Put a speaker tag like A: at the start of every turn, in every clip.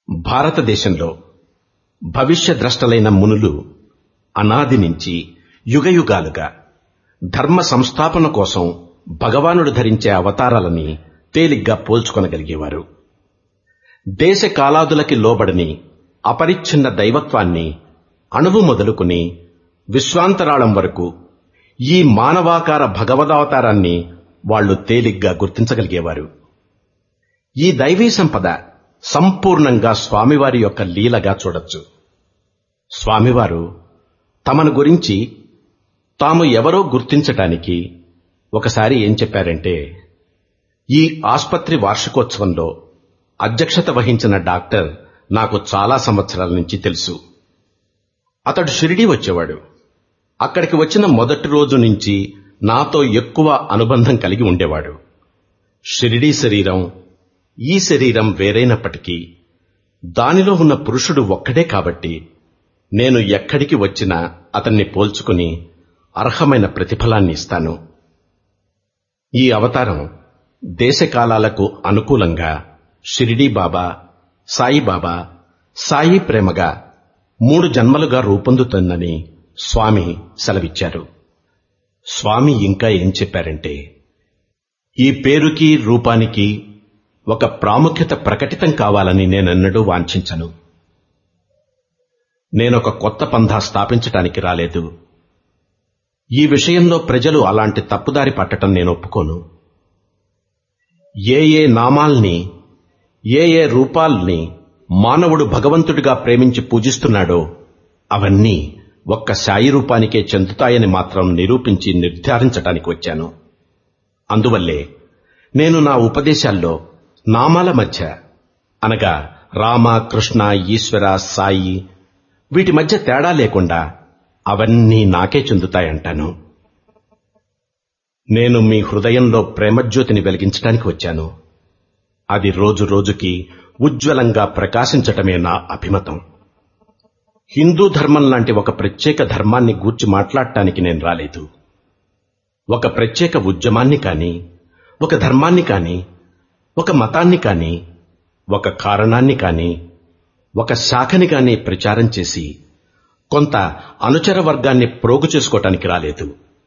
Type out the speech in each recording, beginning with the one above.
A: భారతదేశంలో భవిష్య ద్రష్టలైన మునులు అనాది నుంచి యుగయుగాలుగా ధర్మ సంస్థాపన కోసం భగవానుడు ధరించే అవతారాలని తేలిగ్గా పోల్చుకొనగలిగేవారు దేశ కాలాదులకి లోబడని అపరిచ్ఛిన్న దైవత్వాన్ని అణువు మొదలుకుని విశ్వాంతరాళం వరకు ఈ మానవాకార భగవదవతారాన్ని వాళ్లు తేలిగ్గా గుర్తించగలిగేవారు ఈ దైవీ సంపద సంపూర్ణంగా స్వామివారి యొక్క లీలగా చూడొచ్చు స్వామివారు తమను గురించి తాము ఎవరో గుర్తించటానికి ఒకసారి ఏం చెప్పారంటే ఈ ఆస్పత్రి వార్షికోత్సవంలో అధ్యక్షత వహించిన డాక్టర్ నాకు చాలా సంవత్సరాల నుంచి తెలుసు అతడు షిరిడీ వచ్చేవాడు అక్కడికి వచ్చిన మొదటి రోజు నుంచి నాతో ఎక్కువ అనుబంధం కలిగి ఉండేవాడు షిరిడీ శరీరం ఈ శరీరం వేరైనప్పటికీ దానిలో ఉన్న పురుషుడు ఒక్కడే కాబట్టి నేను ఎక్కడికి వచ్చినా అతన్ని పోల్చుకుని అర్హమైన ప్రతిఫలాన్ని ఇస్తాను ఈ అవతారం దేశకాలాలకు అనుకూలంగా షిరిడీ బాబా సాయిబాబా సాయి ప్రేమగా మూడు జన్మలుగా రూపొందుతుందని స్వామి సెలవిచ్చారు స్వామి ఇంకా ఏం చెప్పారంటే ఈ పేరుకి రూపానికి ఒక ప్రాముఖ్యత ప్రకటితం కావాలని నేనెన్నడూ వాంఛించను నేనొక కొత్త పంధా స్థాపించటానికి రాలేదు ఈ విషయంలో ప్రజలు అలాంటి తప్పుదారి పట్టటం నేను ఒప్పుకోను ఏ ఏ నామాల్ని ఏ ఏ రూపాల్ని మానవుడు భగవంతుడిగా ప్రేమించి పూజిస్తున్నాడో అవన్నీ ఒక్క సాయి రూపానికే చెందుతాయని మాత్రం నిరూపించి నిర్ధారించటానికి వచ్చాను అందువల్లే నేను నా ఉపదేశాల్లో నామాల మధ్య అనగా రామ కృష్ణ ఈశ్వర సాయి వీటి మధ్య తేడా లేకుండా అవన్నీ నాకే చెందుతాయంటాను నేను మీ హృదయంలో ప్రేమజ్యోతిని వెలిగించడానికి వచ్చాను అది రోజు రోజుకి ఉజ్వలంగా ప్రకాశించటమే నా అభిమతం హిందూ ధర్మం లాంటి ఒక ప్రత్యేక ధర్మాన్ని గూర్చి మాట్లాడటానికి నేను రాలేదు ఒక ప్రత్యేక ఉద్యమాన్ని కాని ఒక ధర్మాన్ని కాని ఒక మతాన్ని కాని ఒక కారణాన్ని కాని ఒక శాఖని కాని ప్రచారం చేసి కొంత అనుచర వర్గాన్ని ప్రోగు చేసుకోవటానికి రాలేదు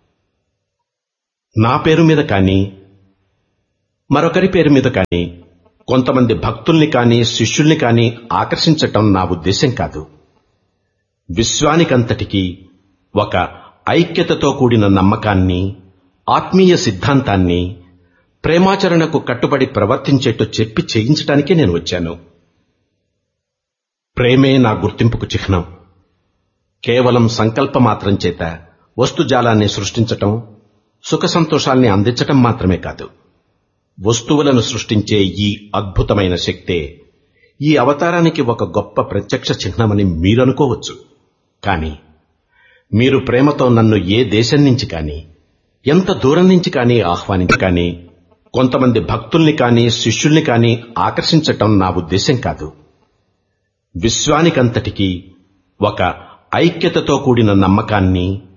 A: నా పేరు మీద కాని మరొకరి పేరు మీద కాని కొంతమంది భక్తుల్ని కాని శిష్యుల్ని కాని ఆకర్షించటం నా ఉద్దేశం కాదు విశ్వానికంతటికీ ఒక ఐక్యతతో కూడిన నమ్మకాన్ని ఆత్మీయ సిద్ధాంతాన్ని ప్రేమాచరణకు కట్టుబడి ప్రవర్తించేట్టు చెప్పి చేయించటానికే నేను వచ్చాను ప్రేమే నా గుర్తింపుకు చిహ్నం కేవలం సంకల్పమాత్రం చేత వస్తుజాలాన్ని సృష్టించటం సుఖ సంతోషాల్ని అందించటం మాత్రమే కాదు వస్తువులను సృష్టించే ఈ అద్భుతమైన శక్తే ఈ అవతారానికి ఒక గొప్ప ప్రత్యక్ష చిహ్నమని మీరనుకోవచ్చు కాని మీరు ప్రేమతో నన్ను ఏ దేశం నుంచి కాని ఎంత దూరం నుంచి కాని ఆహ్వానించి కాని కొంతమంది భక్తుల్ని కాని శిష్యుల్ని కాని ఆకర్షించటం నా ఉద్దేశం కాదు విశ్వానికంతటికీ ఒక ఐక్యతతో కూడిన నమ్మకాన్ని